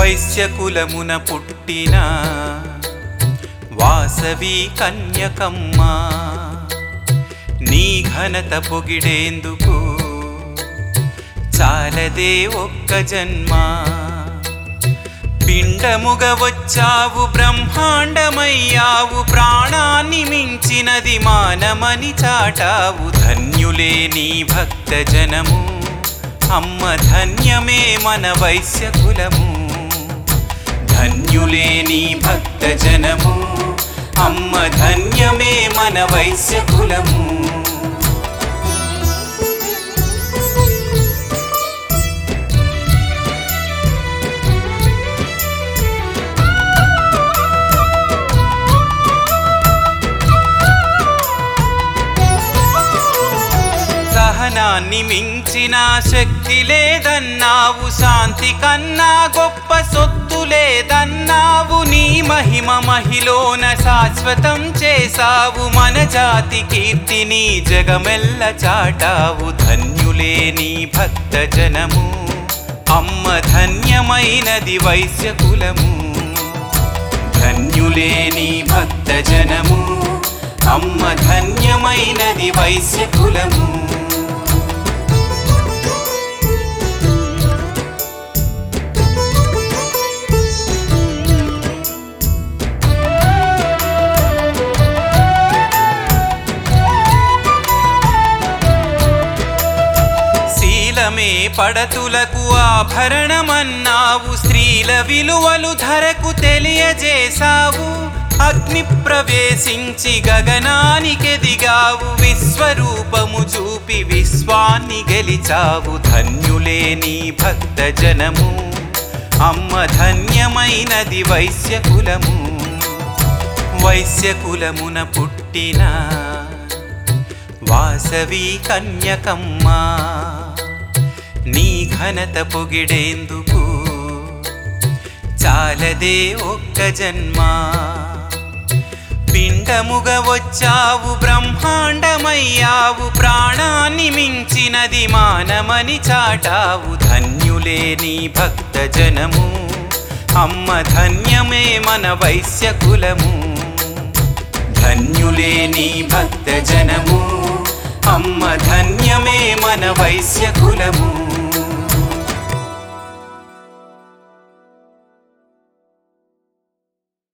వైశ్యకులమున పుట్టిన వాసవి కన్యకమ్మ నీ ఘనత పొగిడేందుకు చాలదే ఒక్క జన్మ పిండముగ వచ్చావు బ్రహ్మాండమయ్యావు ప్రాణాన్ని మించినది మానమని చాటావు ధన్యులే నీ భక్త జనము అమ్మ ధన్యమే మన వైశ్య కులము ధన్యులే నీ భక్త జనము అమ్మ ధన్యమే మన వైశ్య కులము సహనాన్ని మించిన శక్తి లేదన్నావు శాంతి కన్నా గొప్ప సొత్తు లేదన్నావు నీ మహిమ మహిలోన శాశ్వతం చేసావు మన జాతి కీర్తిని జగమెల్ల చాటావు ధన్యులే నీ భక్త జనము అమ్మ ధన్యమైనది వైశ్య కులము ధన్యులే నీ భక్త జనము అమ్మ ధన్యమైనది వైశ్య కులము శీలమే పడతులకు ఆభరణమన్నావు స్త్రీల విలువలు ధరకు తెలియజేశావు అగ్ని ప్రవేశించి గగనానికెదిగావు విశ్వరూపము చూపి విశ్వాన్ని గెలిచావు ధన్యులే నీ భక్త జనము అమ్మ ధన్యమైనది వైశ్య కులము వైశ్య కులమున పుట్టిన వాసవి కన్యకమ్మ నీ ఘనత పొగిడేందుకు చాలదే ఒక్క జన్మ పిండముగ వచ్చావు బ్రహ్మాండమయ్యావు ప్రాణాన్ని మించినది మానమని చాటావు ధన్యులే నీ భక్త జనము అమ్మ ధన్యమే మన వైశ్య కులము ధన్యులే నీ భక్త జనము అమ్మ ధన్యమే మన వైశ్య కులము